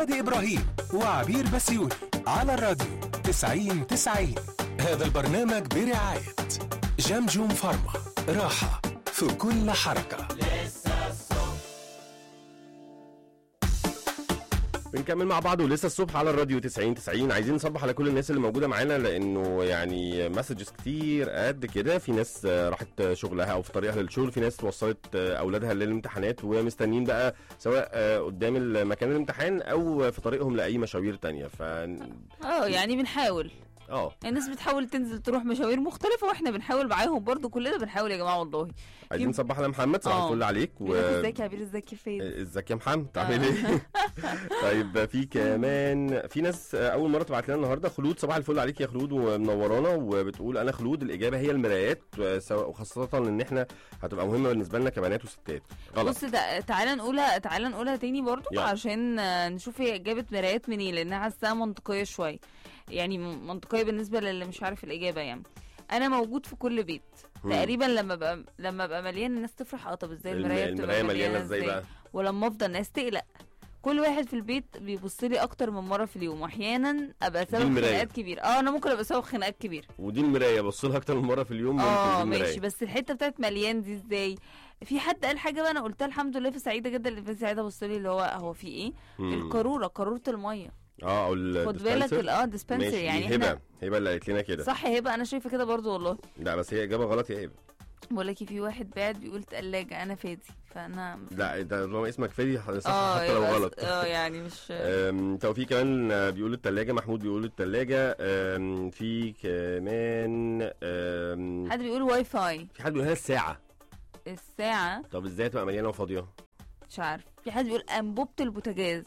هادي إبراهيم وعبير بسيوني على الراديو 90 90 هذا البرنامج برعاية جمجم فارما راحة في كل حركة بنكمل مع بعض ولسه الصبح على الراديو 90 90 عايزين نصبح على كل الناس اللي موجوده معانا لانه يعني مسجز كتير قد كده في ناس آه، راحت شغلها او في طريقها للشغل في ناس وصلت آه، اولادها للامتحانات ومستنيين بقى سواء آه، قدام المكان الامتحان او في طريقهم لاي مشاوير تانية ف اه يعني بنحاول اه الناس بتحاول تنزل تروح مشاوير مختلفة واحنا بنحاول معاهم برضو كلنا بنحاول يا جماعة والله عايزين نصبح على محمد صباح آه. الفل عليك و بيقول لك ازيك يا عبير ازيك يا فايد ازيك يا محمد عامل ايه؟ طيب في كمان في ناس اول مره تبعت لنا النهارده خلود صباح الفل عليك يا خلود ومنورانا وبتقول انا خلود الاجابه هي المرايات سواء وخاصه ان احنا هتبقى مهمه بالنسبه لنا كبنات وستات غلط بص ده تعالى نقولها تعالى نقولها تاني برضو يلا. عشان آه، نشوف هي جابت مرايات منين لانها حاساها منطقيه شويه يعني م- منطقيه بالنسبه للي مش عارف الاجابه يعني انا موجود في كل بيت مم. تقريبا لما بقى لما بقى مليان الناس تفرح اه طب ازاي المرايه الم- بتبقى المرايه مليانه ازاي بقى؟ ولما افضل الناس تقلق كل واحد في البيت بيبص لي اكتر من مره في اليوم واحيانا ابقى سبب المراية. خناقات كبيره اه انا ممكن ابقى سبب خناقات كبيره ودي المرايه بص لها اكتر من مره في اليوم ممكن اه دي المرايه ماشي بس الحته بتاعت مليان دي ازاي في حد قال حاجه بقى انا قلتها الحمد لله فسعيده جدا اللي في سعيده بص لي اللي هو هو في ايه مم. القاروره قاروره الميه اه او خد بالك الديسبنسر. ال- اه ديسبنسر ماشي يعني دي هبه احنا هبه اللي قالت لنا كده صح هبه انا شايفه كده برضو والله لا بس هي اجابه غلط يا هبه بقول لك في واحد بعد بيقول تلاجة انا فادي فانا لا ده طالما اسمك فادي صح اه حتى لو يبقى- غلط اه يعني مش أم، توفيق كمان آه، بيقول التلاجة محمود بيقول التلاجة أم، في كمان أم، حد بيقول واي فاي في حد بيقول هنا الساعة الساعه طب ازاي تبقى مليانة وفاضية مش عارف في حد بيقول انبوبه البوتاجاز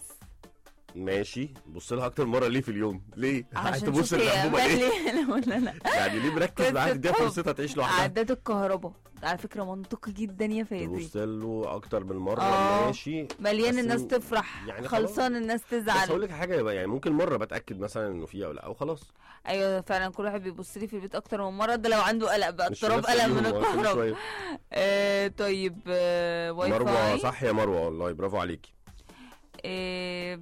ماشي بص لها اكتر مرة ليه في اليوم ليه عايز عشان تبص تشوف هي للأنبوبة ليه مالي ولا لا يعني ليه مركز معاها قصة تديها حب. فرصتها تعيش لوحدها عداد الكهرباء على فكره منطقي جدا يا فادي تبص له اكتر من مرة آه. ماشي مليان بس الناس م- تفرح يعني خلصان الناس بس هقول تزعل لك حاجة يبقى يعني ممكن مرة بتأكد مثلا انه فيها او لا او خلاص ايوه فعلا كل واحد بيبص لي في البيت اكتر من مره ده لو عنده قلق بقى مش في اضطراب نفس قلق اليوم، من هو كل الكهرباء شوية. آه طيب آه واي مروة فاي صح يا مروة والله برافو عليكي آه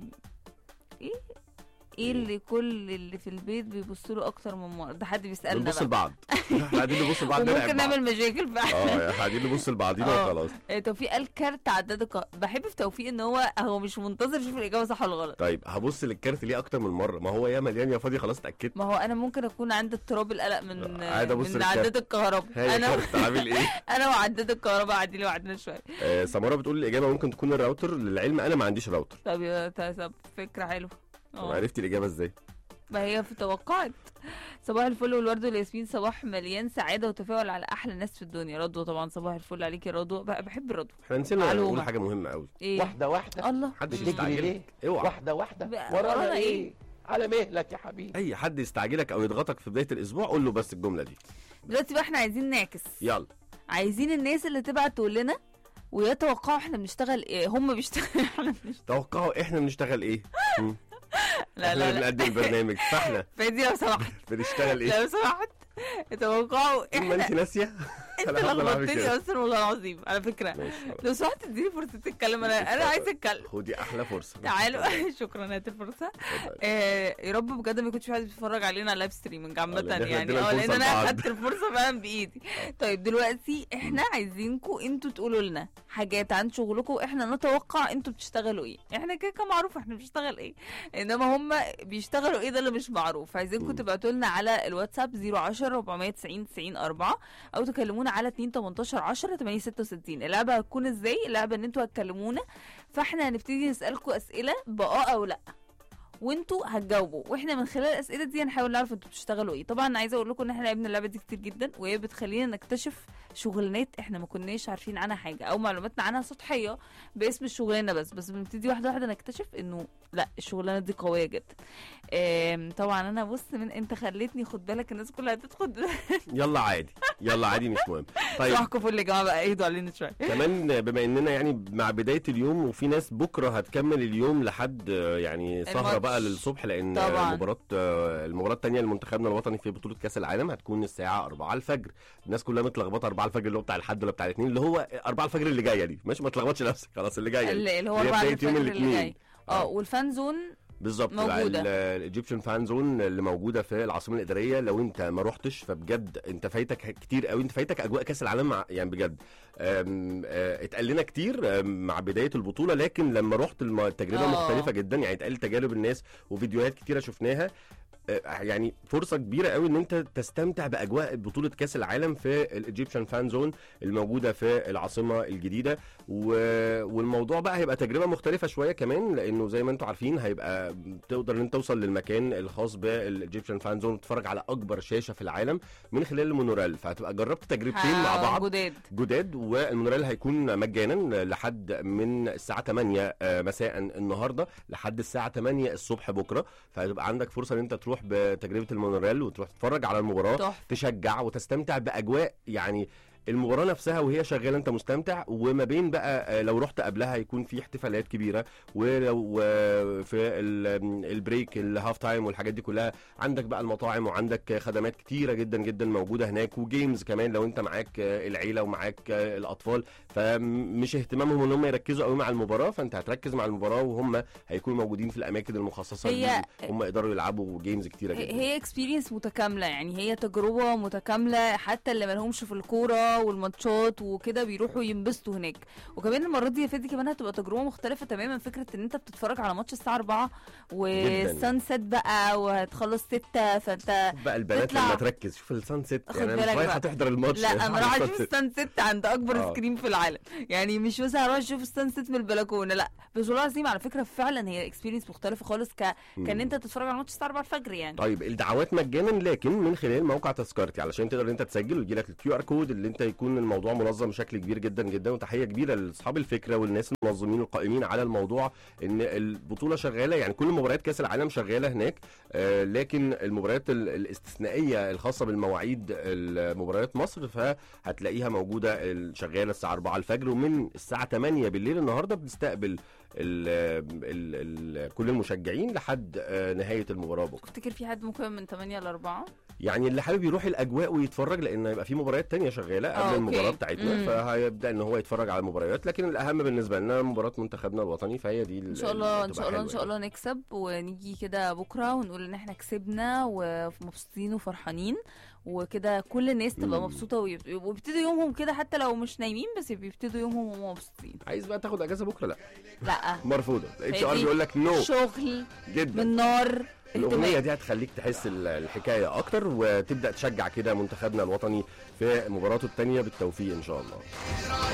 ايه ايه اللي كل اللي في البيت بيبصوا له اكتر من مره ده حد بيسالنا بنبص بقى لبعض احنا قاعدين نبص لبعض نلعب وممكن بعض. نعمل مشاكل فعلا اه احنا قاعدين نبص لبعضينا آه. وخلاص آه، توفيق قال كارت عداد الكهرباء بحب في توفيق ان هو هو مش منتظر يشوف الاجابه صح ولا غلط طيب هبص للكارت ليه اكتر من مره ما هو يا مليان يا فاضي خلاص اتاكدت ما هو انا ممكن اكون عندي اضطراب القلق من قاعد أبص من للكارت. عداد الكهرباء هاي انا كارت عامل ايه انا وعداد الكهرباء قاعدين لوحدنا شويه آه سماره بتقول الاجابه ممكن تكون الراوتر للعلم انا ما عنديش راوتر طب يا طب فكره حلوه طب اه عرفتي الاجابه ازاي ما هي في توقعت صباح الفل والورد والياسمين صباح مليان سعاده وتفاؤل على احلى ناس في الدنيا رضوى طبعا صباح الفل عليك يا رضوى بقى بحب رضوى احنا نسينا معلومة. نقول حاجه مهمه قوي ايه واحدة واحدة الله محدش بتجري يستعجلك ليه؟ اوعى واحدة واحدة بقى ورانا ورانا ايه؟ إيه؟ على مهلك يا حبيبي اي حد يستعجلك او يضغطك في بدايه الاسبوع قول له بس الجمله دي دلوقتي بقى احنا عايزين نعكس يلا عايزين الناس اللي تبعت تقول لنا ويتوقعوا احنا بنشتغل ايه هم بيشتغلوا احنا بنشتغل توقعوا احنا بنشتغل ايه مم. لا احنا لا اللي لا بنقدم البرنامج فاحنا فادي لو سمحت بنشتغل ايه لو سمحت توقعوا ما احنا انت ناسيه انت أنا هفضل أعمل لخبطتني كده. اصلا والله العظيم على فكره ماشي خلاص. لو سمحت اديني فرصه تتكلم انا انا عايزه اتكلم خدي احلى فرصه تعالوا شكرا هات الفرصه اتفضلي. آه يا رب بجد ما يكونش في حد بيتفرج علينا على لايف ستريمنج عامه لأن إحنا يعني ادينا اه لان الفرصة انا لبعض. خدت الفرصه فعلا بايدي طيب دلوقتي احنا عايزينكم انتوا تقولوا لنا حاجات عن شغلكم واحنا نتوقع انتوا بتشتغلوا ايه احنا كده كده معروف احنا بنشتغل ايه انما هم بيشتغلوا ايه ده اللي مش معروف عايزينكم مم. تبعتوا لنا على الواتساب 010 490 90 4 او تكلمونا على 2 18 10 8 66 اللعبه هتكون ازاي اللعبه ان انتوا هتكلمونا فاحنا هنبتدي نسالكم اسئله باه او لا وانتوا هتجاوبوا واحنا من خلال الاسئله دي هنحاول نعرف انتوا بتشتغلوا ايه طبعا عايزه اقول لكم ان احنا لعبنا اللعبه دي كتير جدا وهي بتخلينا نكتشف شغلانات احنا ما كناش عارفين عنها حاجه او معلوماتنا عنها سطحيه باسم الشغلانه بس بس بنبتدي واحده واحده نكتشف انه لا الشغلانه دي قويه جدا آم، طبعا انا بص من انت خليتني خد بالك الناس كلها هتدخل يلا عادي يلا عادي مش مهم طيب صباحكم فل يا جماعه بقى اهدوا علينا شويه كمان بما اننا يعني مع بدايه اليوم وفي ناس بكره هتكمل اليوم لحد آه، يعني سهره الماتش. بقى للصبح لان طبعاً. مباراه آه، المباراه الثانيه لمنتخبنا الوطني في بطوله كاس العالم هتكون الساعه 4 الفجر الناس كلها متلخبطه 4 الفجر اللي هو بتاع الحد ولا بتاع الاثنين اللي هو 4 الفجر اللي جايه دي ماشي ما تلخبطش نفسك خلاص اللي جايه دي اللي اللي هو اللي هي بعد بداية يوم الفجر اللي الاثنين. جاي اه والفان زون بالظبط موجودة. الايجيبشن فان زون اللي موجوده في العاصمه الاداريه لو انت ما رحتش فبجد انت فايتك كتير قوي انت فايتك اجواء كاس العالم مع يعني بجد أم، آه، اتقال لنا كتير أم، مع بدايه البطوله لكن لما رحت الم- التجربه آه. مختلفه جدا يعني اتقال تجارب الناس وفيديوهات كتيره شفناها آه، يعني فرصه كبيره قوي ان انت تستمتع باجواء بطوله كاس العالم في الايجيبشن فان زون الموجوده في العاصمه الجديده و... والموضوع بقى هيبقى تجربه مختلفه شويه كمان لانه زي ما انتم عارفين هيبقى تقدر ان انت توصل للمكان الخاص بالايجيبشن فان زون وتتفرج على اكبر شاشه في العالم من خلال المونوريل فهتبقى جربت تجربتين مع ها- بعض جداد جداد والمونوريل هيكون مجانا لحد من الساعه 8 آه، مساء النهارده لحد الساعه 8 الصبح بكره فهتبقى عندك فرصه ان انت تروح بتجربه المونوريل وتروح تتفرج على المباراه تحفه تشجع وتستمتع باجواء يعني المباراه نفسها وهي شغاله انت مستمتع وما بين بقى آه، لو رحت قبلها هيكون في احتفالات كبيره ولو آه، في ال- البريك الهاف تايم والحاجات دي كلها عندك بقى المطاعم وعندك خدمات كتيره جدا جدا موجوده هناك وجيمز كمان لو انت معاك آه، العيله ومعاك آه، الاطفال فمش اهتمامهم ان هم يركزوا قوي مع المباراه فانت هتركز مع المباراه وهم هيكونوا موجودين في الاماكن المخصصه هي- ليهم. هم يقدروا يلعبوا جيمز كتيره هي- جدا هي اكسبيرينس متكامله يعني هي تجربه متكامله حتى اللي مالهمش في الكوره والماتشات وكده بيروحوا ينبسطوا هناك وكمان المره دي يا فادي كمان هتبقى تجربه مختلفه تماما فكره ان انت بتتفرج على ماتش الساعه 4 والسان سيت بقى وهتخلص 6 فانت بقى البنات تطلع- لما تركز شوف السان سيت خد يعني انا مش بالك رايحه بقى. تحضر الماتش لا انا رايحه السان اشوف سيت. السان سيت عند اكبر آه. سكرين في العالم يعني مش مثلا هروح اشوف السان سيت من البلكونه لا بس والله العظيم على فكره فعلا هي اكسبيرينس مختلفه خالص ك... كان مم. انت تتفرج على ماتش الساعه 4 الفجر يعني طيب الدعوات مجانا لكن من خلال موقع تذكرتي علشان تقدر انت تسجل ويجي لك الكيو ار كود اللي انت يكون الموضوع منظم بشكل كبير جدا جدا وتحيه كبيره لاصحاب الفكره والناس المنظمين القائمين على الموضوع ان البطوله شغاله يعني كل مباريات كاس العالم شغاله هناك آه لكن المباريات ال- الاستثنائيه الخاصه بالمواعيد المباريات مصر فهتلاقيها موجوده ال- شغاله الساعه 4 الفجر ومن الساعه 8 بالليل النهارده بتستقبل ال ال ال كل المشجعين لحد آه نهايه المباراه بكره تفتكر في حد ممكن من 8 ل 4 يعني اللي حابب يروح الاجواء ويتفرج لان يبقى في مباريات تانية شغاله آه، قبل أوكي. المباراه بتاعتنا مم. فهيبدا ان هو يتفرج على المباريات لكن الاهم بالنسبه لنا مباراه منتخبنا الوطني فهي دي ان شاء الله ان شاء الله ان شاء الله نكسب ونيجي كده بكره ونقول ان احنا كسبنا ومبسوطين وفرحانين وكده كل الناس تبقى مم. مبسوطه ويب- ويبتدوا يومهم كده حتى لو مش نايمين بس بيبتدوا يومهم وهم مبسوطين عايز بقى تاخد اجازه بكره لا لا مرفوضه اتش ار فادي، بيقول لك نو شغل جدا من نار الاغنيه اهتمام. دي هتخليك تحس ال- الحكايه اكتر وتبدا تشجع كده منتخبنا الوطني في مباراته الثانيه بالتوفيق ان شاء الله